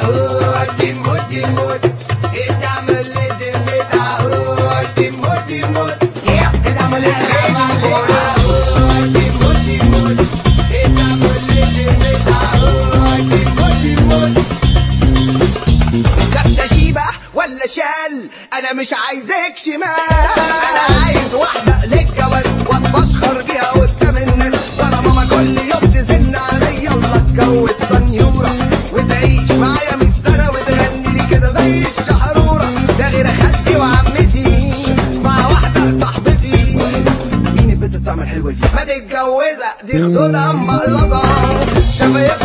داود ديمو ديمو اتعمل لي جيم داود ديمو ديمو اتعمل لي جيم داود ديمو ديمو اتعمل لي جيم داود ديمو ديمو لابسه جيبه ولا شال انا مش عايزك شمال انا عايز واحده للجواز واتفشخر بيها قدام الناس ورا ماما كل يوم تزن عليا يلا اتجوز سنيوره وتعيش معايا 100 سنه وتغني لي كده زي الشحروره ده غير خالتي وعمتي مع واحده صاحبتي مين البنت بتعمل حلوه دي ما تتجوزها دي خدودها مبلظه شفايفها